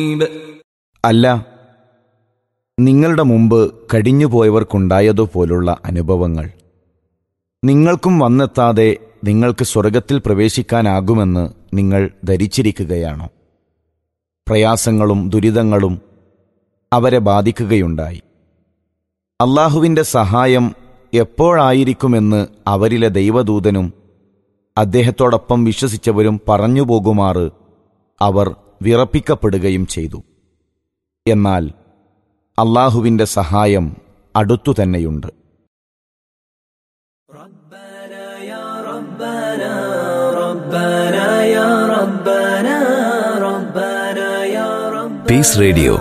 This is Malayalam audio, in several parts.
അല്ല നിങ്ങളുടെ മുമ്പ് കഴിഞ്ഞുപോയവർക്കുണ്ടായതുപോലുള്ള അനുഭവങ്ങൾ നിങ്ങൾക്കും വന്നെത്താതെ നിങ്ങൾക്ക് സ്വർഗത്തിൽ പ്രവേശിക്കാനാകുമെന്ന് നിങ്ങൾ ധരിച്ചിരിക്കുകയാണോ പ്രയാസങ്ങളും ദുരിതങ്ങളും അവരെ ബാധിക്കുകയുണ്ടായി അള്ളാഹുവിൻ്റെ സഹായം എപ്പോഴായിരിക്കുമെന്ന് അവരിലെ ദൈവദൂതനും അദ്ദേഹത്തോടൊപ്പം വിശ്വസിച്ചവരും പറഞ്ഞു പോകുമാറ് അവർ വിറപ്പിക്കപ്പെടുകയും ചെയ്തു എന്നാൽ അള്ളാഹുവിൻ്റെ സഹായം അടുത്തു തന്നെയുണ്ട് പീസ് റേഡിയോ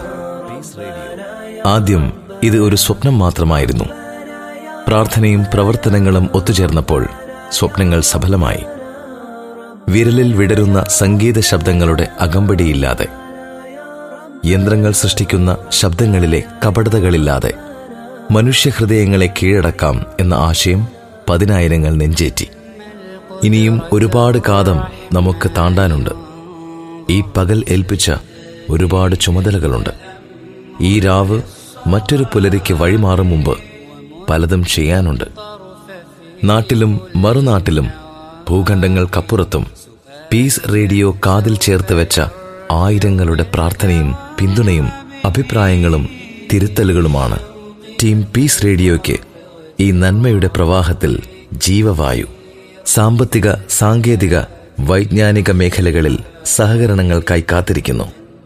ആദ്യം ഇത് ഒരു സ്വപ്നം മാത്രമായിരുന്നു പ്രാർത്ഥനയും പ്രവർത്തനങ്ങളും ഒത്തുചേർന്നപ്പോൾ സ്വപ്നങ്ങൾ സഫലമായി വിരലിൽ വിടരുന്ന സംഗീത ശബ്ദങ്ങളുടെ അകമ്പടിയില്ലാതെ യന്ത്രങ്ങൾ സൃഷ്ടിക്കുന്ന ശബ്ദങ്ങളിലെ കപടതകളില്ലാതെ മനുഷ്യഹൃദയങ്ങളെ കീഴടക്കാം എന്ന ആശയം പതിനായിരങ്ങൾ നെഞ്ചേറ്റി ഇനിയും ഒരുപാട് കാതം നമുക്ക് താണ്ടാനുണ്ട് ഈ പകൽ ഏൽപ്പിച്ച ഒരുപാട് ചുമതലകളുണ്ട് ഈ രാവ് മറ്റൊരു പുലരിക്ക് വഴിമാറും മുമ്പ് പലതും ചെയ്യാനുണ്ട് നാട്ടിലും മറുനാട്ടിലും ഭൂഖണ്ഡങ്ങൾക്കപ്പുറത്തും പീസ് റേഡിയോ കാതിൽ ചേർത്ത് വെച്ച ആയിരങ്ങളുടെ പ്രാർത്ഥനയും പിന്തുണയും അഭിപ്രായങ്ങളും തിരുത്തലുകളുമാണ് ടീം പീസ് റേഡിയോയ്ക്ക് ഈ നന്മയുടെ പ്രവാഹത്തിൽ ജീവവായു സാമ്പത്തിക സാങ്കേതിക വൈജ്ഞാനിക മേഖലകളിൽ സഹകരണങ്ങൾക്കായി കാത്തിരിക്കുന്നു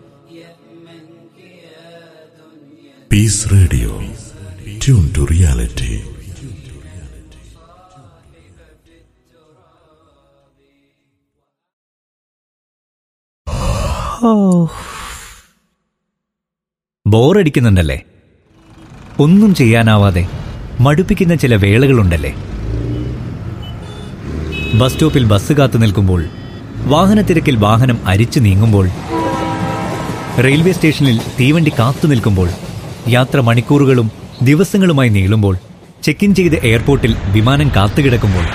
Peace Radio. Tune to reality. ബോറടിക്കുന്നുണ്ടല്ലേ ഒന്നും ചെയ്യാനാവാതെ മടുപ്പിക്കുന്ന ചില വേളകളുണ്ടല്ലേ ബസ് സ്റ്റോപ്പിൽ ബസ് കാത്തു നിൽക്കുമ്പോൾ വാഹനത്തിരക്കിൽ വാഹനം അരിച്ചു നീങ്ങുമ്പോൾ റെയിൽവേ സ്റ്റേഷനിൽ തീവണ്ടി കാത്തു നിൽക്കുമ്പോൾ യാത്ര മണിക്കൂറുകളും ദിവസങ്ങളുമായി നീളുമ്പോൾ ചെക്ക് ഇൻ ചെയ്ത് എയർപോർട്ടിൽ വിമാനം കാത്തുകിടക്കുമ്പോൾ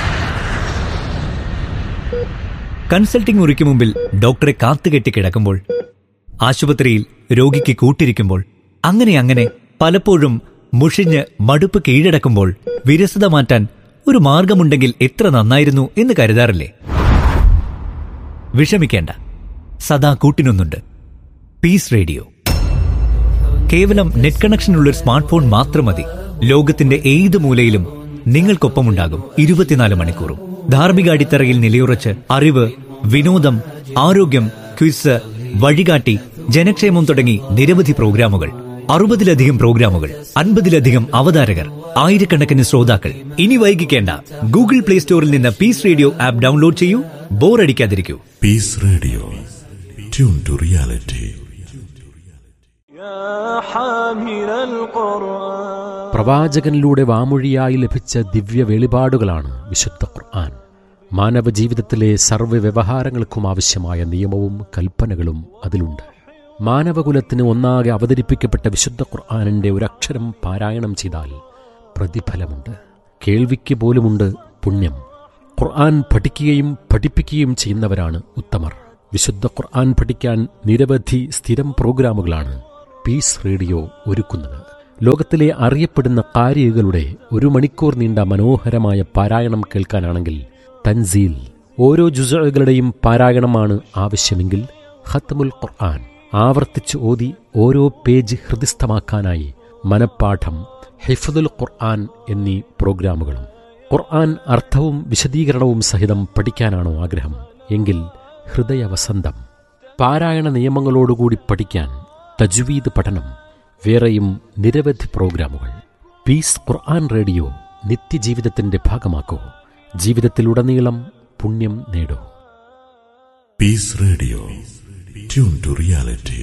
കൺസൾട്ടിംഗ് മുറിക്ക് മുമ്പിൽ ഡോക്ടറെ കാത്തുകെട്ടി കിടക്കുമ്പോൾ ആശുപത്രിയിൽ രോഗിക്ക് കൂട്ടിരിക്കുമ്പോൾ അങ്ങനെ അങ്ങനെ പലപ്പോഴും മുഷിഞ്ഞ് മടുപ്പ് കീഴടക്കുമ്പോൾ വിരസത മാറ്റാൻ ഒരു മാർഗമുണ്ടെങ്കിൽ എത്ര നന്നായിരുന്നു എന്ന് കരുതാറില്ലേ വിഷമിക്കേണ്ട സദാ കൂട്ടിനൊന്നുണ്ട് പീസ് റേഡിയോ കേവലം നെറ്റ് കണക്ഷനുള്ള ഒരു സ്മാർട്ട് ഫോൺ മാത്രം മതി ലോകത്തിന്റെ ഏത് മൂലയിലും നിങ്ങൾക്കൊപ്പമുണ്ടാകും ഇരുപത്തിനാല് മണിക്കൂറും ധാർമ്മിക അടിത്തറയിൽ നിലയുറച്ച് അറിവ് വിനോദം ആരോഗ്യം ക്വിസ് വഴികാട്ടി ജനക്ഷേമം തുടങ്ങി നിരവധി പ്രോഗ്രാമുകൾ അറുപതിലധികം പ്രോഗ്രാമുകൾ അൻപതിലധികം അവതാരകർ ആയിരക്കണക്കിന് ശ്രോതാക്കൾ ഇനി വൈകിക്കേണ്ട ഗൂഗിൾ പ്ലേ സ്റ്റോറിൽ നിന്ന് പീസ് റേഡിയോ ആപ്പ് ഡൗൺലോഡ് ചെയ്യൂ ബോറടിക്കാതിരിക്കൂ Peace Radio. Tune to reality. പ്രവാചകനിലൂടെ വാമൊഴിയായി ലഭിച്ച ദിവ്യ വെളിപാടുകളാണ് വിശുദ്ധ ഖുർആൻ മാനവ ജീവിതത്തിലെ സർവ്വ വ്യവഹാരങ്ങൾക്കും ആവശ്യമായ നിയമവും കൽപ്പനകളും അതിലുണ്ട് മാനവകുലത്തിന് ഒന്നാകെ അവതരിപ്പിക്കപ്പെട്ട വിശുദ്ധ ഖുർആാനിൻ്റെ ഒരക്ഷരം പാരായണം ചെയ്താൽ പ്രതിഫലമുണ്ട് കേൾവിക്ക് പോലുമുണ്ട് പുണ്യം ഖുർആൻ പഠിക്കുകയും പഠിപ്പിക്കുകയും ചെയ്യുന്നവരാണ് ഉത്തമർ വിശുദ്ധ ഖുർആൻ പഠിക്കാൻ നിരവധി സ്ഥിരം പ്രോഗ്രാമുകളാണ് പീസ് റേഡിയോ ഒരുക്കുന്നത് ലോകത്തിലെ അറിയപ്പെടുന്ന കാരികളുടെ ഒരു മണിക്കൂർ നീണ്ട മനോഹരമായ പാരായണം കേൾക്കാനാണെങ്കിൽ തൻസീൽ ഓരോ ജുസകളുടെയും പാരായണമാണ് ആവശ്യമെങ്കിൽ ഖത്മുൽ ഖുർആൻ ആവർത്തിച്ച് ഓതി ഓരോ പേജ് ഹൃദിസ്ഥമാക്കാനായി മനപ്പാഠം ഹിഫദുൽ ഖുർആൻ എന്നീ പ്രോഗ്രാമുകളും ഖുർആൻ അർത്ഥവും വിശദീകരണവും സഹിതം പഠിക്കാനാണോ ആഗ്രഹം എങ്കിൽ ഹൃദയവസന്തം പാരായണ നിയമങ്ങളോടുകൂടി പഠിക്കാൻ തജ്വീദ് പഠനം വേറെയും നിരവധി പ്രോഗ്രാമുകൾ പീസ് ഖുർആൻ റേഡിയോ നിത്യജീവിതത്തിന്റെ ഭാഗമാക്കൂ ജീവിതത്തിലുടനീളം പുണ്യം നേടൂ Peace Radio. Tune to reality.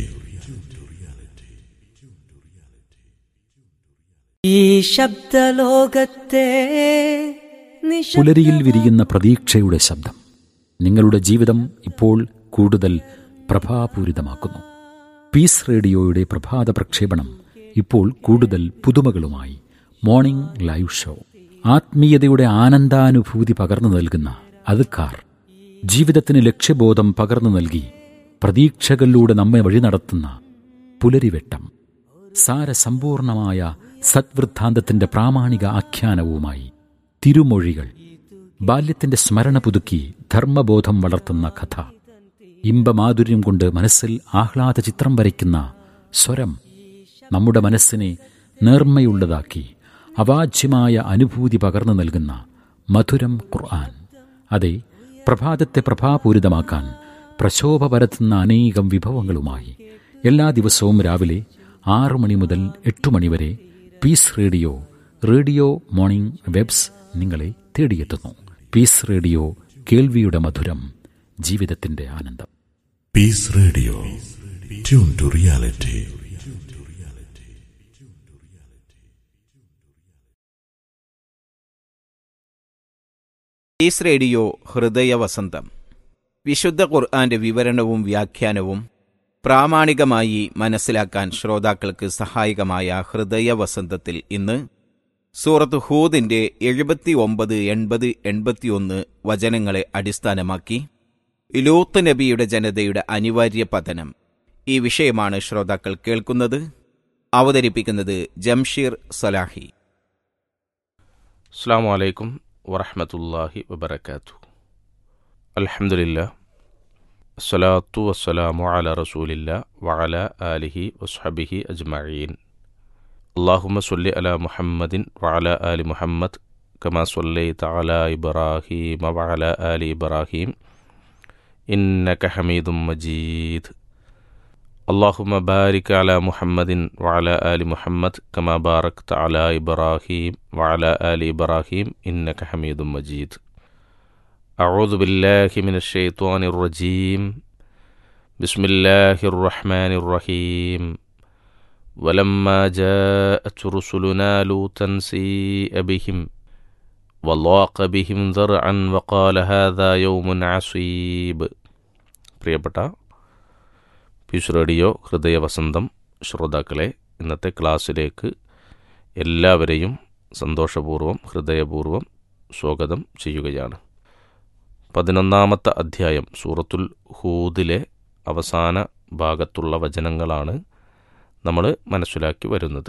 ഈ ശബ്ദലോകത്തെ നിശബ്ദ- പുലരിയിൽ വിരിയുന്ന പ്രതീക്ഷയുടെ ശബ്ദം നിങ്ങളുടെ ജീവിതം ഇപ്പോൾ കൂടുതൽ പ്രഭാപൂരിതമാക്കുന്നു പീസ് റേഡിയോയുടെ പ്രഭാത പ്രക്ഷേപണം ഇപ്പോൾ കൂടുതൽ പുതുമകളുമായി മോർണിംഗ് ലൈവ് ഷോ ആത്മീയതയുടെ ആനന്ദാനുഭൂതി പകർന്നു നൽകുന്ന അതുക്കാർ ജീവിതത്തിന് ലക്ഷ്യബോധം പകർന്നു നൽകി പ്രതീക്ഷകളിലൂടെ നമ്മെ വഴി നടത്തുന്ന പുലരിവെട്ടം സാരസമ്പൂർണമായ സദ്വൃത്താന്തത്തിന്റെ പ്രാമാണിക ആഖ്യാനവുമായി തിരുമൊഴികൾ ബാല്യത്തിന്റെ സ്മരണ പുതുക്കി ധർമ്മബോധം വളർത്തുന്ന കഥ ഇമ്പമാധുര്യം കൊണ്ട് മനസ്സിൽ ആഹ്ലാദ ചിത്രം വരയ്ക്കുന്ന സ്വരം നമ്മുടെ മനസ്സിനെ നേർമ്മയുള്ളതാക്കി അവാച്യമായ അനുഭൂതി പകർന്നു നൽകുന്ന മധുരം ഖുർആൻ അതെ പ്രഭാതത്തെ പ്രഭാപൂരിതമാക്കാൻ പ്രശോഭ പരത്തുന്ന അനേകം വിഭവങ്ങളുമായി എല്ലാ ദിവസവും രാവിലെ ആറു മണി മുതൽ എട്ടു മണി വരെ peace radio radio morning waves നിങ്ങളെ തേടിയെത്തുന്നു പീസ് റേഡിയോ കേൾവിയുടെ മധുരം ജീവിതത്തിന്റെ ആനന്ദം Peace Radio. Tune to reality. ഈസ് റേഡിയോ ഹൃദയവസന്തം വിശുദ്ധ ഖുർആന്റെ വിവരണവും വ്യാഖ്യാനവും പ്രാമാണികമായി മനസ്സിലാക്കാൻ ശ്രോതാക്കൾക്ക് സഹായകമായ ഹൃദയവസന്തത്തിൽ ഇന്ന് സൂറത്ത് ഹൂദിന്റെ എഴുപത്തി ഒമ്പത് എൺപത് എൺപത്തിയൊന്ന് വചനങ്ങളെ അടിസ്ഥാനമാക്കി ലൂത്ത് നബിയുടെ ജനതയുടെ അനിവാര്യ പതനം ഈ വിഷയമാണ് ശ്രോതാക്കൾ കേൾക്കുന്നത് അവതരിപ്പിക്കുന്നത് ജംഷീർ സലാഹി അസ്സാം വലൈക്കും വറഹമത്തല്ലാഹി വബർക്കാത്തു അൽഹംദുലില്ല അസ്സലാത്തു വസ്സലാമു അല റസൂലില്ല വഅല ആലിഹി വസ്ഹബിഹി അജ്മഈൻ അള്ളാഹുമ്മ സൊല്ലി അല മുഹമ്മദിൻ വഅല ആലി മുഹമ്മദ് കമാ സൊല്ലൈത അല ഇബ്രാഹീമ വഅല ആലി ഇബ്രാഹീം ഇന്നക ഹമീദും മജീദ് اللهم بارك على محمد وعلى آل محمد كما باركت على إبراهيم وعلى آل إبراهيم إنك حميد مجيد أعوذ بالله من الشيطان الرجيم بسم الله الرحمن الرحيم ولما جاءت رسلنا لوطا سيء بهم وضاق بهم ذرعا وقال هذا يوم عصيب പ്രിയപ്പെട്ട പീസ് റേഡിയോ ഹൃദയവസന്തം ശ്രോതാക്കളെ ഇന്നത്തെ ക്ലാസ്സിലേക്ക് എല്ലാവരെയും സന്തോഷപൂർവ്വം ഹൃദയപൂർവ്വം സ്വാഗതം ചെയ്യുകയാണ് പതിനൊന്നാമത്തെ അധ്യായം സൂറത്തുൽ ഹൂദിലെ അവസാന ഭാഗത്തുള്ള വചനങ്ങളാണ് നമ്മൾ മനസ്സിലാക്കി വരുന്നത്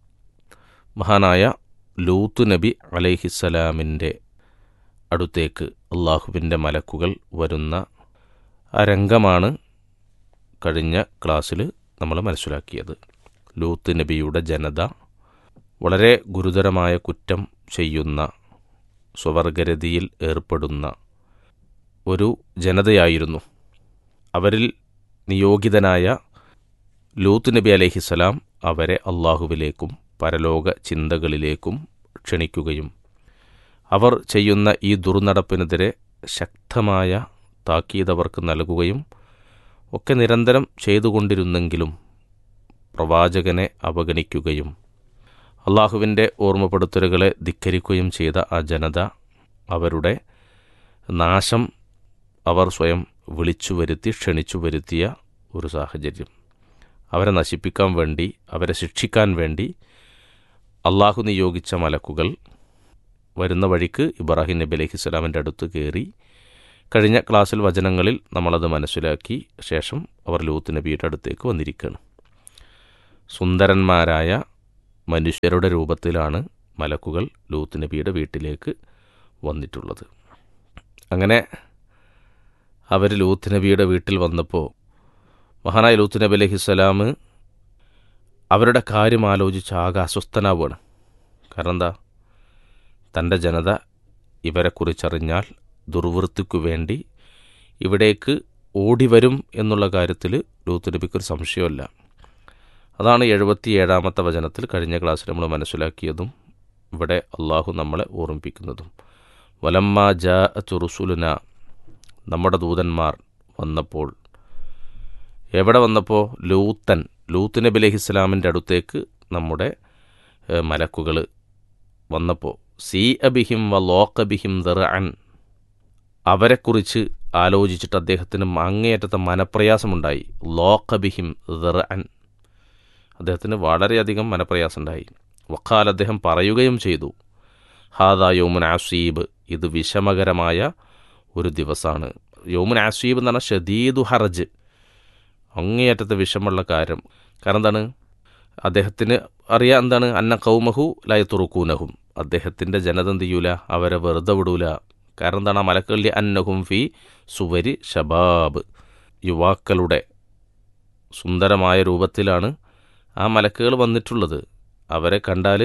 മഹാനായ ലൂത്ത് നബി അലൈഹിസ്സലാമിൻ്റെ അടുത്തേക്ക് അള്ളാഹുവിൻ്റെ മലക്കുകൾ വരുന്ന ആ രംഗമാണ് കഴിഞ്ഞ ക്ലാസ്സിൽ നമ്മൾ മനസ്സിലാക്കിയത് ലൂത്ത് നബിയുടെ ജനത വളരെ ഗുരുതരമായ കുറ്റം ചെയ്യുന്ന സ്വവർഗരതിയിൽ ഏർപ്പെടുന്ന ഒരു ജനതയായിരുന്നു അവരിൽ നിയോഗിതനായ ലൂത്ത് നബി അലഹിസലാം അവരെ അള്ളാഹുവിലേക്കും പരലോക ചിന്തകളിലേക്കും ക്ഷണിക്കുകയും അവർ ചെയ്യുന്ന ഈ ദുർനടപ്പിനെതിരെ ശക്തമായ താക്കീതവർക്ക് നൽകുകയും ഒക്കെ നിരന്തരം ചെയ്തുകൊണ്ടിരുന്നെങ്കിലും പ്രവാചകനെ അവഗണിക്കുകയും അള്ളാഹുവിൻ്റെ ഓർമ്മപ്പെടുത്തലുകളെ ധിക്കരിക്കുകയും ചെയ്ത ആ ജനത അവരുടെ നാശം അവർ സ്വയം വിളിച്ചു വരുത്തി ക്ഷണിച്ചു വരുത്തിയ ഒരു സാഹചര്യം അവരെ നശിപ്പിക്കാൻ വേണ്ടി അവരെ ശിക്ഷിക്കാൻ വേണ്ടി അള്ളാഹു നിയോഗിച്ച മലക്കുകൾ വരുന്ന വഴിക്ക് ഇബ്രാഹിം നബി അലഹിസ്സലാമിൻ്റെ അടുത്ത് കയറി കഴിഞ്ഞ ക്ലാസ്സിൽ വചനങ്ങളിൽ നമ്മളത് മനസ്സിലാക്കി ശേഷം അവർ ലൂത്ത് നബിയുടെ അടുത്തേക്ക് വന്നിരിക്കുകയാണ് സുന്ദരന്മാരായ മനുഷ്യരുടെ രൂപത്തിലാണ് മലക്കുകൾ ലൂത്ത് നബിയുടെ വീട്ടിലേക്ക് വന്നിട്ടുള്ളത് അങ്ങനെ അവർ ലൂത്ത് നബിയുടെ വീട്ടിൽ വന്നപ്പോൾ മഹാനായ ലൂത്ത് നബി അലഹിസ്സലാം അവരുടെ കാര്യം ആലോചിച്ച് ആകെ അസ്വസ്ഥനാവുകയാണ് കാരണം എന്താ തൻ്റെ ജനത ഇവരെക്കുറിച്ചറിഞ്ഞാൽ ദുർവൃത്തിക്കു വേണ്ടി ഇവിടേക്ക് ഓടിവരും എന്നുള്ള കാര്യത്തിൽ ലൂത്ത് നബിക്കൊരു സംശയമല്ല അതാണ് എഴുപത്തിയേഴാമത്തെ വചനത്തിൽ കഴിഞ്ഞ ക്ലാസ്സിൽ നമ്മൾ മനസ്സിലാക്കിയതും ഇവിടെ അള്ളാഹു നമ്മളെ ഓർമ്മിപ്പിക്കുന്നതും വലമ്മ ജാ തുറുസുലുന നമ്മുടെ ദൂതന്മാർ വന്നപ്പോൾ എവിടെ വന്നപ്പോൾ ലൂത്തൻ ലൂത്ത് നബി അലഹി ഇസ്ലാമിൻ്റെ അടുത്തേക്ക് നമ്മുടെ മലക്കുകൾ വന്നപ്പോൾ സി അബിഹിം വ ലോക്കബിഹിം ദറഅൻ അവരെക്കുറിച്ച് ആലോചിച്ചിട്ട് അദ്ദേഹത്തിന് അങ്ങേയറ്റത്തെ മനപ്രയാസമുണ്ടായി ലോക്കബിഹിം ദറഅൻ അദ്ദേഹത്തിന് വളരെയധികം മനപ്രയാസമുണ്ടായി വക്കാൽ അദ്ദേഹം പറയുകയും ചെയ്തു ഹാദാ യോമുൻ ആസീബ് ഇത് വിഷമകരമായ ഒരു ദിവസമാണ് യോമുൻ ആസീബ് എന്ന് പറഞ്ഞാൽ ഷദീദു ഹറജ് അങ്ങേയറ്റത്തെ വിഷമുള്ള കാര്യം കാരണം എന്താണ് അദ്ദേഹത്തിന് അറിയാം എന്താണ് അന്ന കൗമഹു ലയത്തുറുക്കൂനഹും അദ്ദേഹത്തിൻ്റെ ജനത എന്ത് ചെയ്യൂല അവരെ വെറുതെ വിടൂല കാരണം എന്താണ് ആ മലക്കള്ളി അന്നഹും ഫി സുവരി ഷബാബ് യുവാക്കളുടെ സുന്ദരമായ രൂപത്തിലാണ് ആ മലക്കുകൾ വന്നിട്ടുള്ളത് അവരെ കണ്ടാൽ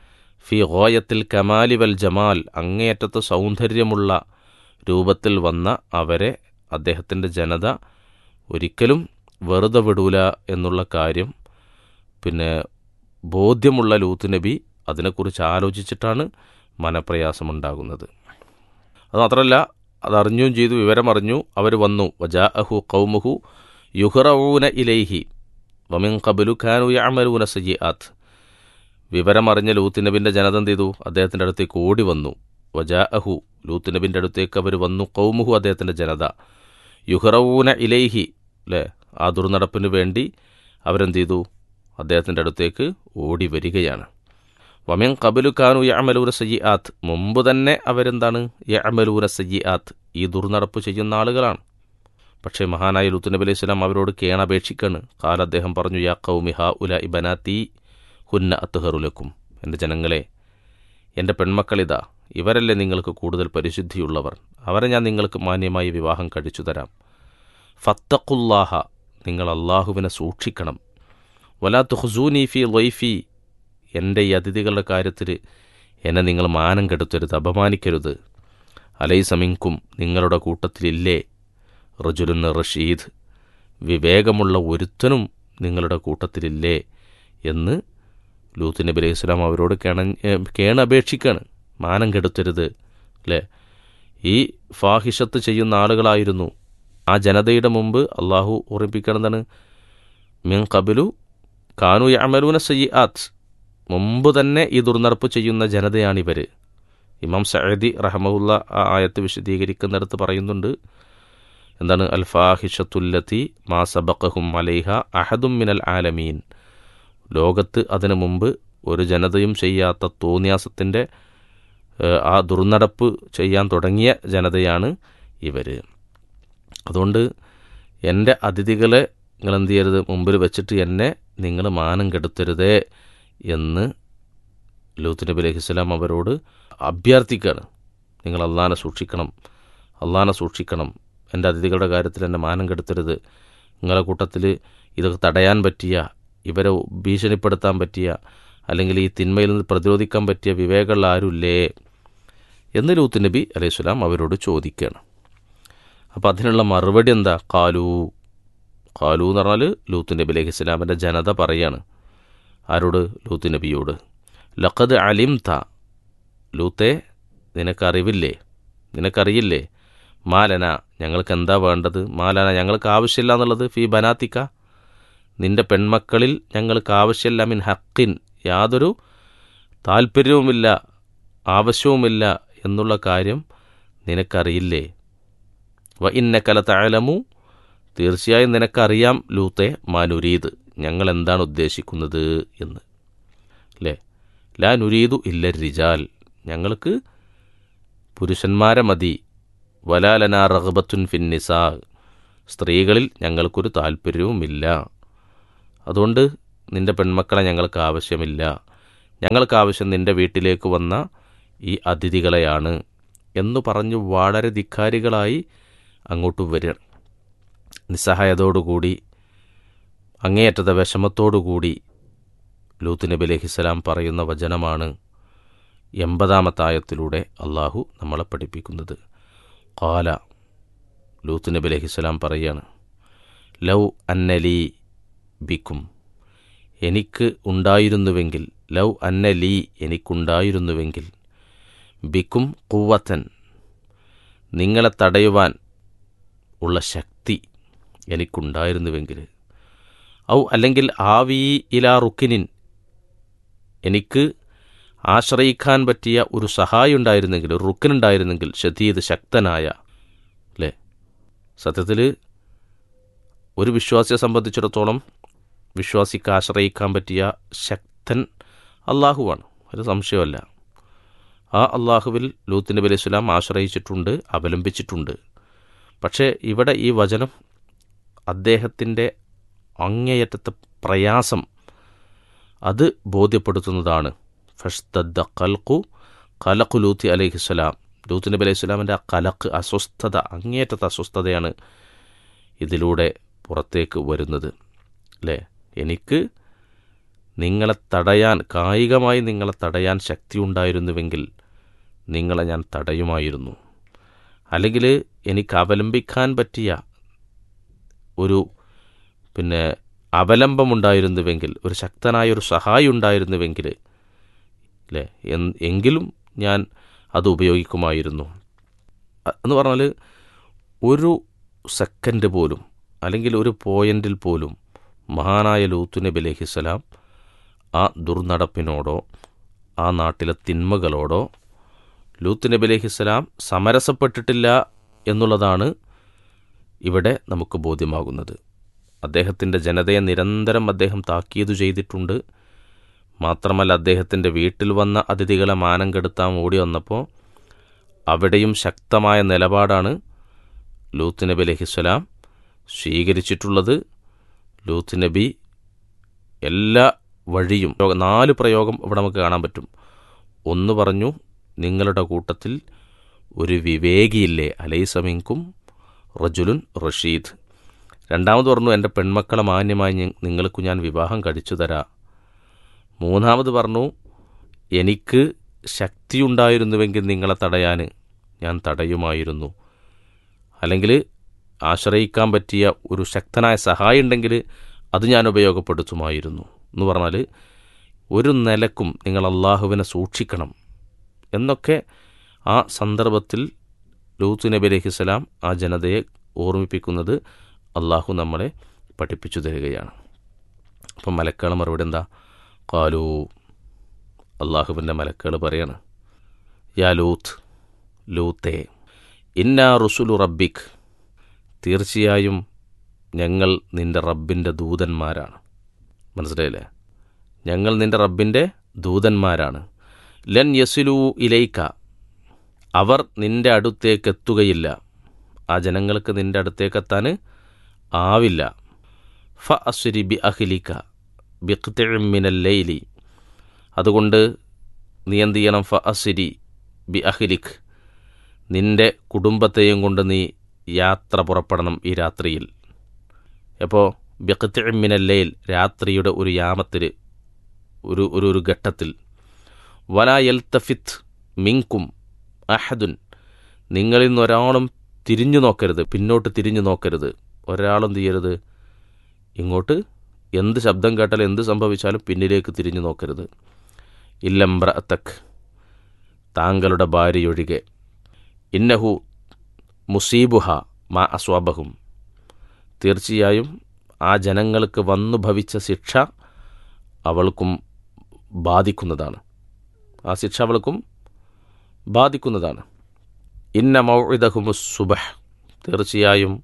ഫി ഗോയത്തിൽ കമാലി വൽ ജമാൽ അങ്ങേയറ്റത്തെ സൗന്ദര്യമുള്ള രൂപത്തിൽ വന്ന അവരെ അദ്ദേഹത്തിൻ്റെ ജനത ഒരിക്കലും വെറുതെ വിടൂല എന്നുള്ള കാര്യം പിന്നെ ബോധ്യമുള്ള ലൂത്ത് നബി അതിനെക്കുറിച്ച് ആലോചിച്ചിട്ടാണ് മനപ്രയാസമുണ്ടാകുന്നത് അത് മാത്രമല്ല അതറിഞ്ഞും ചെയ്തു വിവരമറിഞ്ഞു അവർ വന്നു വജാ അഹു കൗമുഹു യുഹറഊന ഇലൈഹി വമിൻ കബലു ഖാനു യമലൂന സയ്യാത്ത് വിവരമറിഞ്ഞ ലൂത്ത് നബിൻ്റെ ജനത എന്ത് ചെയ്തു അദ്ദേഹത്തിൻ്റെ അടുത്തേക്ക് ഓടി വന്നു വജാ അഹു ലൂത്ത് നബിൻ്റെ അടുത്തേക്ക് അവർ വന്നു കൗമുഹു അദ്ദേഹത്തിൻ്റെ ജനത യുഹറഊന ഇലൈഹി അല്ലേ ആ ദുർനടപ്പിന് വേണ്ടി അവരെന്ത് ചെയ്തു അദ്ദേഹത്തിൻ്റെ അടുത്തേക്ക് ഓടി വരികയാണ് വമിൻ കബലു ഖാനു യമലൂന സയ്യാത്ത് മുമ്പ് തന്നെ അവരെന്താണ് യമലൂന സയ്യാത്ത് ഈ ദുർനടപ്പ് ചെയ്യുന്ന ആളുകളാണ് പക്ഷേ മഹാനായ ലൂത്ത് നബി അലൈഹി സ്വലാം അവരോട് കേണപേക്ഷിക്കാണ് കാല അദ്ദേഹം പറഞ്ഞു യാ കൗമി ഹാ ഉല ഇബനാത്തി ഹുന്ന അത്തുഹറുലക്കും എൻ്റെ ജനങ്ങളെ എൻ്റെ പെൺമക്കളിതാ ഇവരല്ലേ നിങ്ങൾക്ക് കൂടുതൽ പരിശുദ്ധിയുള്ളവർ അവരെ ഞാൻ നിങ്ങൾക്ക് മാന്യമായി വിവാഹം കഴിച്ചു തരാം ഫത്തഖുല്ലാഹ നിങ്ങൾ അള്ളാഹുവിനെ സൂക്ഷിക്കണം വലാ തുഹ്സൂനി ഫി ലൊയ്ഫി എൻ്റെ ഈ അതിഥികളുടെ കാര്യത്തിൽ എന്നെ നിങ്ങൾ മാനം കെടുത്തരുത് അപമാനിക്കരുത് അലൈ സമിങ്കും നിങ്ങളുടെ കൂട്ടത്തിലില്ലേ റജുലുൻ റഷീദ് വിവേകമുള്ള ഒരുത്തനും നിങ്ങളുടെ കൂട്ടത്തിലില്ലേ എന്ന് ലൂത്ത് നബി അലൈഹി സ്വലാം അവരോട് കേണ കേണപേക്ഷിക്കാണ് മാനം കെടുത്തരുത് അല്ലേ ഈ ഫാഹിഷത്ത് ചെയ്യുന്ന ആളുകളായിരുന്നു ആ ജനതയുടെ മുമ്പ് അള്ളാഹു ഓർമ്മിപ്പിക്കണമെന്നാണ് മിൻ കബിലു കാനു യമലൂന സയ്യാത്ത് മുമ്പ് തന്നെ ഈ ദുർനടപ്പ് ചെയ്യുന്ന ജനതയാണിവർ ഇമാം സഅദി റഹമുല്ല ആ ആയത്ത് വിശദീകരിക്കുന്നിടത്ത് പറയുന്നുണ്ട് എന്താണ് അൽ ഫാഹിഷത്തുല്ലത്തി മാ സബക്കഹും അലൈഹ അഹദും മിനൽ ആലമീൻ ലോകത്ത് അതിനു മുമ്പ് ഒരു ജനതയും ചെയ്യാത്ത തോന്നിയാസത്തിൻ്റെ ആ ദുർനടപ്പ് ചെയ്യാൻ തുടങ്ങിയ ജനതയാണ് ഇവർ അതുകൊണ്ട് എൻ്റെ അതിഥികളെ നിങ്ങൾ എന്ത് ചെയ്യരുത് മുമ്പിൽ വെച്ചിട്ട് എന്നെ നിങ്ങൾ മാനം കെടുത്തരുതേ എന്ന് ലൂത്ത് നബി അലൈഹി സ്വലാം അവരോട് അഭ്യർത്ഥിക്കുകയാണ് നിങ്ങൾ അള്ളാനെ സൂക്ഷിക്കണം അള്ളാനെ സൂക്ഷിക്കണം എൻ്റെ അതിഥികളുടെ കാര്യത്തിൽ എന്നെ മാനം കെടുത്തരുത് നിങ്ങളുടെ കൂട്ടത്തിൽ ഇതൊക്കെ തടയാൻ പറ്റിയ ഇവരെ ഭീഷണിപ്പെടുത്താൻ പറ്റിയ അല്ലെങ്കിൽ ഈ തിന്മയിൽ നിന്ന് പ്രതിരോധിക്കാൻ പറ്റിയ വിവേകമുള്ള ആരുമില്ലേ എന്ന് ലൂത്ത് നബി അലൈഹി സ്വലാം അവരോട് ചോദിക്കുകയാണ് അപ്പോൾ അതിനുള്ള മറുപടി എന്താ കാലു കാലു എന്ന് പറഞ്ഞാൽ ലൂത്ത് നബി അലൈഹി സ്വലാമിൻ്റെ ജനത പറയാണ് ആരോട് ലൂത്ത് നബിയോട് ലഖദ് അലിം ത ലൂത്തെ നിനക്കറിവില്ലേ നിനക്കറിയില്ലേ മാലന ഞങ്ങൾക്ക് എന്താ വേണ്ടത് മാലന ഞങ്ങൾക്ക് ആവശ്യമില്ല എന്നുള്ളത് ഫീ ബനാത്തിക്ക നിന്റെ പെൺമക്കളിൽ ഞങ്ങൾക്ക് ആവശ്യമില്ല മിൻ ഹക്കിൻ യാതൊരു താല്പര്യവുമില്ല ആവശ്യവുമില്ല എന്നുള്ള കാര്യം നിനക്കറിയില്ലേ വ ഇന്നക്കല താഴലമു തീർച്ചയായും നിനക്കറിയാം ലൂത്തെ മാനുരീത് ഞങ്ങൾ എന്താണ് ഉദ്ദേശിക്കുന്നത് എന്ന് അല്ലേ ലാ നുരീതു ഇല്ല റിജാൽ ഞങ്ങൾക്ക് പുരുഷന്മാരെ മതി വലാലന റഹബത്തുൻ ഫിന്നിസാ സ്ത്രീകളിൽ ഞങ്ങൾക്കൊരു താല്പര്യവുമില്ല അതുകൊണ്ട് നിന്റെ പെൺമക്കളെ ഞങ്ങൾക്ക് ആവശ്യമില്ല ഞങ്ങൾക്ക് ആവശ്യം നിന്റെ വീട്ടിലേക്ക് വന്ന ഈ അതിഥികളെയാണ് എന്ന് പറഞ്ഞു വളരെ ധിക്കാരികളായി അങ്ങോട്ട് വരിക നിസ്സഹായതോടുകൂടി അങ്ങേയറ്റത്തെ വിഷമത്തോടുകൂടി ലൂത്ത് നബി അലഹിസ്സലാം പറയുന്ന വചനമാണ് എൺപതാമത്തെ ആയത്തിലൂടെ അള്ളാഹു നമ്മളെ പഠിപ്പിക്കുന്നത് കാല ലൂത്ത് നബി അലഹിസ്സലാം പറയാണ് ലൗ അന്നലി ബിക്കും എനിക്ക് ഉണ്ടായിരുന്നുവെങ്കിൽ ലൗ അന്നലി എനിക്കുണ്ടായിരുന്നുവെങ്കിൽ ബിക്കും കുവത്തൻ നിങ്ങളെ തടയുവാൻ ഉള്ള ശക്തി എനിക്കുണ്ടായിരുന്നുവെങ്കിൽ ഔ അല്ലെങ്കിൽ ആവി ഇലാ റുക്കിനിൻ എനിക്ക് ആശ്രയിക്കാൻ പറ്റിയ ഒരു സഹായം ഉണ്ടായിരുന്നെങ്കിൽ ഒരു റുക്കിനുണ്ടായിരുന്നെങ്കിൽ ഷദീദ് ശക്തനായ അല്ലേ സത്യത്തിൽ ഒരു വിശ്വാസിയെ സംബന്ധിച്ചിടത്തോളം വിശ്വാസിക്ക് ആശ്രയിക്കാൻ പറ്റിയ ശക്തൻ അള്ളാഹുവാണ് ഒരു സംശയമല്ല ആ അള്ളാഹുവിൽ ലൂത്ത് നബി അലൈഹി സ്വലാം ആശ്രയിച്ചിട്ടുണ്ട് അവലംബിച്ചിട്ടുണ്ട് പക്ഷേ ഇവിടെ ഈ വചനം അദ്ദേഹത്തിൻ്റെ അങ്ങേയറ്റത്തെ പ്രയാസം അത് ബോധ്യപ്പെടുത്തുന്നതാണ് ഫഷ്തദ്ദ കൽക്കു കലക്കു ലൂത്തി അലൈഹിസ്സലാം ലൂത്ത് നബി അലൈഹി സ്വലാമിൻ്റെ ആ കലക്ക് അസ്വസ്ഥത അങ്ങേയറ്റത്തെ അസ്വസ്ഥതയാണ് ഇതിലൂടെ പുറത്തേക്ക് വരുന്നത് അല്ലേ എനിക്ക് നിങ്ങളെ തടയാൻ കായികമായി നിങ്ങളെ തടയാൻ ശക്തി ഉണ്ടായിരുന്നുവെങ്കിൽ നിങ്ങളെ ഞാൻ തടയുമായിരുന്നു അല്ലെങ്കിൽ എനിക്ക് അവലംബിക്കാൻ പറ്റിയ ഒരു പിന്നെ അവലംബമുണ്ടായിരുന്നുവെങ്കിൽ ഒരു ശക്തനായ ഒരു സഹായി ഉണ്ടായിരുന്നുവെങ്കിൽ അല്ലേ എൻ- എങ്കിലും ഞാൻ അത് ഉപയോഗിക്കുമായിരുന്നു അ- എന്ന് പറഞ്ഞാൽ ഒരു സെക്കൻഡ് പോലും അല്ലെങ്കിൽ ഒരു പോയിന്റിൽ പോലും മഹാനായ ലൂത്ത് നബി അലഹിസ്സലാം ആ ദുർനടപ്പിനോടോ ആ നാട്ടിലെ തിന്മകളോടോ ലൂത്ത് നബി അലഹിസ്സലാം സമരസപ്പെട്ടിട്ടില്ല എന്നുള്ളതാണ് ഇവിടെ നമുക്ക് ബോധ്യമാകുന്നത് അദ്ദേഹത്തിൻ്റെ ജനതയെ നിരന്തരം അദ്ദേഹം താക്കീതു ചെയ്തിട്ടുണ്ട് മാത്രമല്ല അദ്ദേഹത്തിൻ്റെ വീട്ടിൽ വന്ന അതിഥികളെ മാനം കെടുത്താൻ ഓടി വന്നപ്പോൾ അവിടെയും ശക്തമായ നിലപാടാണ് ലൂത്ത് നബി അലഹിസ്സലാം സ്വീകരിച്ചിട്ടുള്ളത് ലൂത്ത് നബി എല്ലാ വഴിയും നാല് പ്രയോഗം ഇവിടെ നമുക്ക് കാണാൻ പറ്റും ഒന്ന് പറഞ്ഞു നിങ്ങളുടെ കൂട്ടത്തിൽ ഒരു വിവേകിയില്ലേ അലൈസമിങ്കും റജുലുൻ റഷീദ് രണ്ടാമത് പറഞ്ഞു എൻ്റെ പെൺമക്കളെ മാന്യമായി ഞ- നിങ്ങൾക്ക് ഞാൻ വിവാഹം കഴിച്ചു തരാം മൂന്നാമത് പറഞ്ഞു എനിക്ക് ശക്തിയുണ്ടായിരുന്നുവെങ്കിൽ നിങ്ങളെ തടയാൻ ഞാൻ തടയുമായിരുന്നു അല്ലെങ്കിൽ ആശ്രയിക്കാൻ പറ്റിയ ഒരു ശക്തനായ സഹായം ഉണ്ടെങ്കിൽ അത് ഞാൻ ഉപയോഗപ്പെടുത്തുമായിരുന്നു എന്ന് പറഞ്ഞാൽ ഒരു നിലക്കും നിങ്ങൾ അള്ളാഹുവിനെ സൂക്ഷിക്കണം എന്നൊക്കെ ആ സന്ദർഭത്തിൽ ലൂത്ത് നബി അലഹിസ്സലാം ആ ജനതയെ ഓർമ്മിപ്പിക്കുന്നത് അള്ളാഹു നമ്മളെ പഠിപ്പിച്ചു തരികയാണ് അപ്പം മലക്കാള മറുപടി എന്താ കാലു അള്ളാഹുവിൻ്റെ മലക്കുകൾ പറയാണ് യാ ലൂത്ത് ലൂത്തേ ഇന്നാ റുസുലു റബ്ബിക് തീർച്ചയായും ഞങ്ങൾ നിന്റെ റബ്ബിൻ്റെ ദൂതന്മാരാണ് മനസ്സിലായില്ലേ ഞങ്ങൾ നിന്റെ റബ്ബിൻ്റെ ദൂതന്മാരാണ് ലൻ യസിലു ഇലൈക്ക അവർ നിന്റെ അടുത്തേക്ക് എത്തുകയില്ല ആ ജനങ്ങൾക്ക് നിന്റെ അടുത്തേക്ക് എത്താൻ ആവില്ല ഫ അസുരി ബി അഖിലിക്ക ബിഖ്തിമിനൽ ലൈലി അതുകൊണ്ട് നീ എന്ത് ചെയ്യണം ഫ അസുരി ബി അഖിലിഖ് നിന്റെ കുടുംബത്തെയും കൊണ്ട് നീ യാത്ര പുറപ്പെടണം ഈ രാത്രിയിൽ അപ്പോൾ ബിഖ്തിമിനൽ ലൈൽ രാത്രിയുടെ ഒരു യാമത്തിൽ ഒരു ഒരു ഒരു ഘട്ടത്തിൽ വലാ യൽത്തഫിത്ത് മിങ്കും അഹദുൻ നിങ്ങളിൽ നിന്ന് ഒരാളും തിരിഞ്ഞു നോക്കരുത് പിന്നോട്ട് തിരിഞ്ഞു നോക്കരുത് ഒരാളും ചെയ്യരുത് ഇങ്ങോട്ട് എന്ത് ശബ്ദം കേട്ടാലും എന്ത് സംഭവിച്ചാലും പിന്നിലേക്ക് തിരിഞ്ഞു നോക്കരുത് ഇല്ലംബ്രഅത്തക് താങ്കളുടെ ഭാര്യയൊഴികെ ഇന്നഹു മുസീബുഹ മാ അസ്വാബഹും തീർച്ചയായും ആ ജനങ്ങൾക്ക് വന്നു ഭവിച്ച ശിക്ഷ അവൾക്കും ബാധിക്കുന്നതാണ് ആ ശിക്ഷ അവൾക്കും ബാധിക്കുന്നതാണ് ഇന്ന മൗഇദഹുമുസ് സുബഹ് തീർച്ചയായും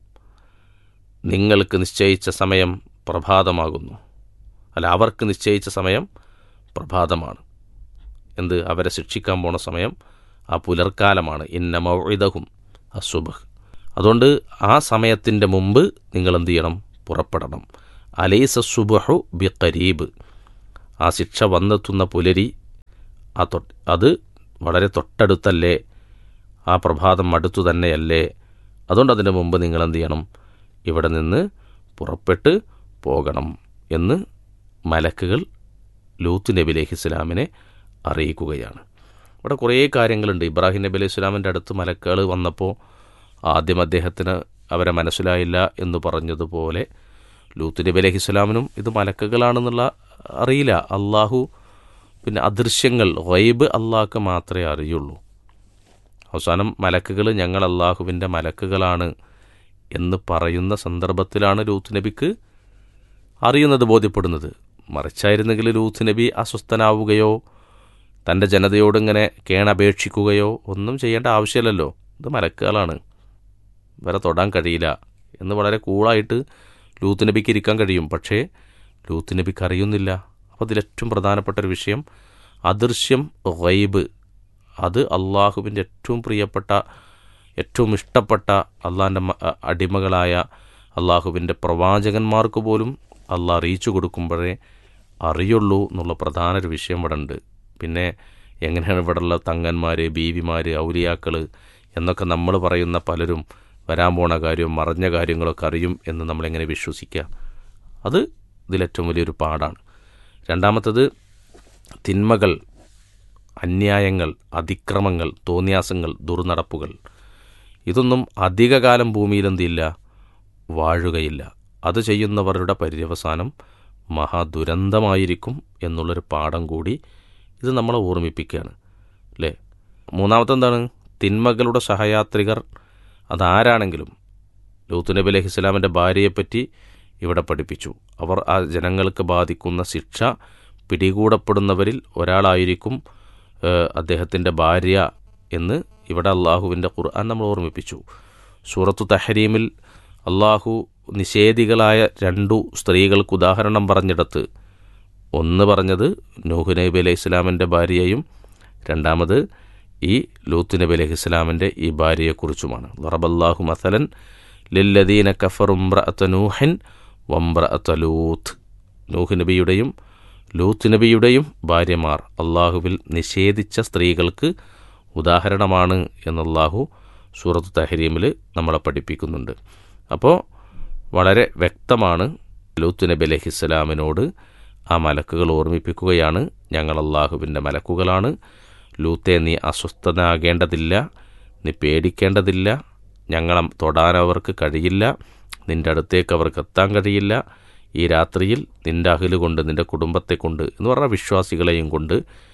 നിങ്ങൾക്ക് നിശ്ചയിച്ച സമയം പ്രഭാതമാകുന്നു അല്ല അവർക്ക് നിശ്ചയിച്ച സമയം പ്രഭാതമാണ് എന്ത് അവരെ ശിക്ഷിക്കാൻ പോണ സമയം ആ പുലർക്കാലമാണ് ഇന്ന മൗഇദഹും അസുബഹ് അതുകൊണ്ട് ആ സമയത്തിൻ്റെ മുമ്പ് നിങ്ങൾ എന്ത് ചെയ്യണം പുറപ്പെടണം അലൈസ സുബഹു ബി കരീബ് ആ ശിക്ഷ വന്നെത്തുന്ന പുലരി ആ തൊ അത് വളരെ തൊട്ടടുത്തല്ലേ ആ പ്രഭാതം അടുത്തു തന്നെയല്ലേ അതുകൊണ്ട് അതിന് മുമ്പ് നിങ്ങൾ എന്ത് ചെയ്യണം ഇവിടെ നിന്ന് പുറപ്പെട്ട് പോകണം എന്ന് മലക്കുകൾ ലൂത്ത് നബി അലൈഹി ഇസ്ലാമിനെ അറിയിക്കുകയാണ് ഇവിടെ കുറേ കാര്യങ്ങളുണ്ട് ഇബ്രാഹിം നബി അലൈഹി ഇസ്ലാമിൻ്റെ അടുത്ത് മലക്കുകൾ വന്നപ്പോൾ ആദ്യം അദ്ദേഹത്തിന് അവരെ മനസ്സിലായില്ല എന്ന് പറഞ്ഞതുപോലെ ലൂത്ത് നബി അലൈഹി ഇസ്ലാമിനും ഇത് മലക്കുകളാണെന്നുള്ള അറിയില്ല അള്ളാഹു പിന്നെ അദൃശ്യങ്ങൾ വൈബ് അള്ളാഹ്ക്ക് മാത്രമേ അറിയുള്ളൂ അവസാനം മലക്കുകൾ ഞങ്ങൾ അള്ളാഹുവിൻ്റെ മലക്കുകളാണ് എന്ന് പറയുന്ന സന്ദർഭത്തിലാണ് ലൂത്ത് നബിക്ക് അറിയുന്നത് ബോധ്യപ്പെടുന്നത് മറിച്ചായിരുന്നെങ്കിൽ ലൂത്ത് നബി അസ്വസ്ഥനാവുകയോ തൻ്റെ ജനതയോടിങ്ങനെ കേണപേക്ഷിക്കുകയോ ഒന്നും ചെയ്യേണ്ട ആവശ്യമില്ലല്ലോ ഇത് മലക്കുകളാണ് വരെ തൊടാൻ കഴിയില്ല എന്ന് വളരെ കൂളായിട്ട് ലൂത്ത് നബിക്ക് ഇരിക്കാൻ കഴിയും പക്ഷേ ലൂത്ത് നബിക്ക് അറിയുന്നില്ല അപ്പോൾ അതിലേറ്റവും പ്രധാനപ്പെട്ട ഒരു വിഷയം അദൃശ്യം ഗൈബ് അത് അള്ളാഹുവിൻ്റെ ഏറ്റവും പ്രിയപ്പെട്ട ഏറ്റവും ഇഷ്ടപ്പെട്ട അള്ളാഹിൻ്റെ അടിമകളായ അള്ളാഹുവിൻ്റെ പ്രവാചകന്മാർക്ക് പോലും അല്ല അറിയിച്ചു കൊടുക്കുമ്പോഴേ അറിയുള്ളൂ എന്നുള്ള പ്രധാന ഒരു വിഷയം ഇവിടെ ഉണ്ട് പിന്നെ എങ്ങനെയാണ് ഇവിടെയുള്ള തങ്ങന്മാർ ബീവിമാർ ഔലിയാക്കൾ എന്നൊക്കെ നമ്മൾ പറയുന്ന പലരും വരാൻ പോണ കാര്യവും മറഞ്ഞ കാര്യങ്ങളൊക്കെ അറിയും എന്ന് നമ്മളെങ്ങനെ വിശ്വസിക്കുക അത് ഇതിലേറ്റവും വലിയൊരു പാടാണ് രണ്ടാമത്തത് തിന്മകൾ അന്യായങ്ങൾ അതിക്രമങ്ങൾ തോന്നിയാസങ്ങൾ ദുർനടപ്പുകൾ ഇതൊന്നും അധികകാലം ഭൂമിയിൽ എന്തില്ല വാഴുകയില്ല അത് ചെയ്യുന്നവരുടെ പര്യവസാനം മഹാദുരന്തമായിരിക്കും എന്നുള്ളൊരു പാഠം കൂടി ഇത് നമ്മളെ ഓർമ്മിപ്പിക്കുകയാണ് അല്ലേ മൂന്നാമത്തെ എന്താണ് തിന്മകളുടെ സഹയാത്രികർ അതാരാണെങ്കിലും ലൂത്ത് നബി അലൈഹി ഇസ്ലാമിൻ്റെ ഭാര്യയെപ്പറ്റി ഇവിടെ പഠിപ്പിച്ചു അവർ ആ ജനങ്ങൾക്ക് ബാധിക്കുന്ന ശിക്ഷ പിടികൂടപ്പെടുന്നവരിൽ ഒരാളായിരിക്കും അദ്ദേഹത്തിൻ്റെ ഭാര്യ എന്ന് ഇവിടെ അള്ളാഹുവിൻ്റെ ഖുർആൻ നമ്മൾ ഓർമ്മിപ്പിച്ചു സൂറത്തു തഹരീമിൽ അള്ളാഹു നിഷേധികളായ രണ്ടു സ്ത്രീകൾക്ക് ഉദാഹരണം പറഞ്ഞിടത്ത് ഒന്ന് പറഞ്ഞത് നൂഹ് നബി അലൈഹി ഇസ്ലാമിൻ്റെ ഭാര്യയും രണ്ടാമത് ഈ ലൂത്ത് നബി അലൈഹി ഇസ്ലാമിൻ്റെ ഈ ഭാര്യയെക്കുറിച്ചുമാണ് ലറബല്ലാഹു മസലൻ ലില്ലദീന കഫറുംബ്രഅത്ത നൂഹൻ വംബ്രഅത്ത ലൂത്ത് നൂഹ് നബിയുടെയും ലൂത്ത് നബിയുടെയും ഭാര്യമാർ അള്ളാഹുവിൽ നിഷേധിച്ച സ്ത്രീകൾക്ക് ഉദാഹരണമാണ് എന്നല്ലാഹു സൂറത്ത് തഹരീമിൽ നമ്മളെ പഠിപ്പിക്കുന്നുണ്ട് അപ്പോൾ വളരെ വ്യക്തമാണ് ലൂത്ത് നബി അലഹിസ്സലാമിനോട് ആ മലക്കുകൾ ഓർമ്മിപ്പിക്കുകയാണ് ഞങ്ങൾ അള്ളാഹുവിൻ്റെ മലക്കുകളാണ് ലൂത്തെ നീ അസ്വസ്ഥനാകേണ്ടതില്ല നീ പേടിക്കേണ്ടതില്ല ഞങ്ങളെ തൊടാൻ അവർക്ക് കഴിയില്ല നിന്റെ അടുത്തേക്ക് അവർക്ക് എത്താൻ കഴിയില്ല ഈ രാത്രിയിൽ നിന്റെ അഹില് കൊണ്ട് നിന്റെ കുടുംബത്തെ കൊണ്ട് എന്ന് പറഞ്ഞ വിശ്വാസികളെയും കൊണ്ട്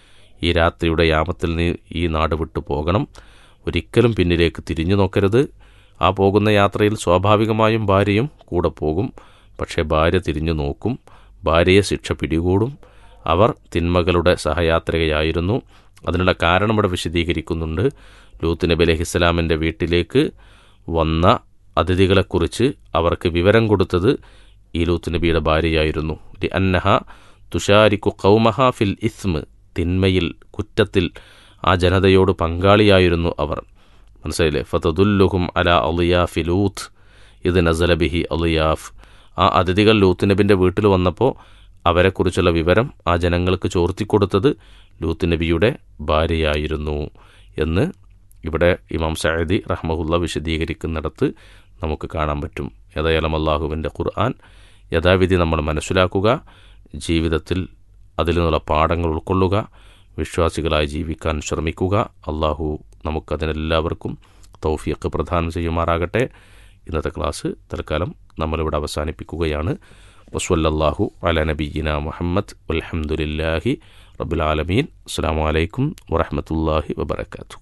ഈ രാത്രിയുടെ യാമത്തിൽ നീ ഈ നാട് വിട്ടു പോകണം ഒരിക്കലും പിന്നിലേക്ക് തിരിഞ്ഞു നോക്കരുത് ആ പോകുന്ന യാത്രയിൽ സ്വാഭാവികമായും ഭാര്യയും കൂടെ പോകും പക്ഷേ ഭാര്യ തിരിഞ്ഞു നോക്കും ഭാര്യയെ ശിക്ഷ പിടികൂടും അവർ തിന്മകളുടെ സഹയാത്രികയായിരുന്നു അതിനുള്ള കാരണം ഇവിടെ വിശദീകരിക്കുന്നുണ്ട് ലൂത്ത് നബി അലഹിസ്സലാമിൻ്റെ വീട്ടിലേക്ക് വന്ന അതിഥികളെക്കുറിച്ച് അവർക്ക് വിവരം കൊടുത്തത് ഈ ലൂത്ത് നബിയുടെ ഭാര്യയായിരുന്നു ലി അന്നഹ തുഷാരിക്കു കൗമഹ ഫിൽ ഇസ്മ് തിന്മയിൽ കുറ്റത്തിൽ ആ ജനതയോട് പങ്കാളിയായിരുന്നു അവർ മനസ്സിലായില്ലേ ഫതദുല്ലുഹും അല അലിയാഫി ലൂത്ത് ഇത് നസലബിഹി അലിയാഫ് ആ അതിഥികൾ ലൂത്ത് നബിൻ്റെ വീട്ടിൽ വന്നപ്പോൾ അവരെക്കുറിച്ചുള്ള വിവരം ആ ജനങ്ങൾക്ക് ചോർത്തിക്കൊടുത്തത് ലൂത്ത് നബിയുടെ ഭാര്യയായിരുന്നു എന്ന് ഇവിടെ ഇമാം സഅദി റഹ്മഹുല്ല വിശദീകരിക്കുന്നിടത്ത് നമുക്ക് കാണാൻ പറ്റും ഏതായാലും അള്ളാഹുവിൻ്റെ ഖുർആൻ യഥാവിധി നമ്മൾ മനസ്സിലാക്കുക ജീവിതത്തിൽ അതിൽ നിന്നുള്ള പാഠങ്ങൾ ഉൾക്കൊള്ളുക വിശ്വാസികളായി ജീവിക്കാൻ ശ്രമിക്കുക അള്ളാഹു നമുക്കതിനെല്ലാവർക്കും തൗഫീഖ് പ്രദാനം ചെയ്യുമാറാകട്ടെ ഇന്നത്തെ ക്ലാസ് തൽക്കാലം നമ്മളിവിടെ അവസാനിപ്പിക്കുകയാണ് വസ്വല്ലാഹു അല നബീന മുഹമ്മദ് അലഹമുല്ലാഹി റബുലാലമീൻ അസ്സാം വലൈക്കും വറഹമത്തല്ലാഹി വബർക്കാത്തു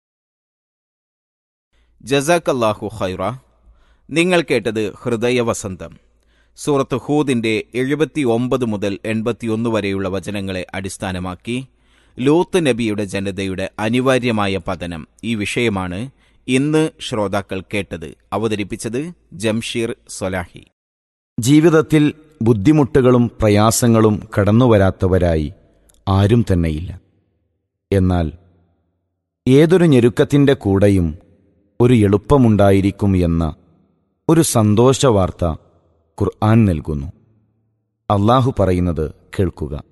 ജസാക്കല്ലാഹു ഖൈറ നിങ്ങൾ കേട്ടത് ഹൃദയവസന്തം സൂറത്ത് ഹൂദിന്റെ എഴുപത്തി ഒമ്പത് മുതൽ എൺപത്തിയൊന്ന് വരെയുള്ള വചനങ്ങളെ അടിസ്ഥാനമാക്കി ലൂത്ത് നബിയുടെ ജനതയുടെ അനിവാര്യമായ പതനം ഈ വിഷയമാണ് ഇന്ന് ശ്രോതാക്കൾ കേട്ടത് അവതരിപ്പിച്ചത് ജംഷീർ സൊലാഹി ജീവിതത്തിൽ ബുദ്ധിമുട്ടുകളും പ്രയാസങ്ങളും കടന്നുവരാത്തവരായി ആരും തന്നെയില്ല എന്നാൽ ഏതൊരു ഞെരുക്കത്തിൻ്റെ കൂടെയും ഒരു എളുപ്പമുണ്ടായിരിക്കും എന്ന ഒരു സന്തോഷവാർത്ത ഖുർആൻ നൽകുന്നു അള്ളാഹു പറയുന്നത് കേൾക്കുക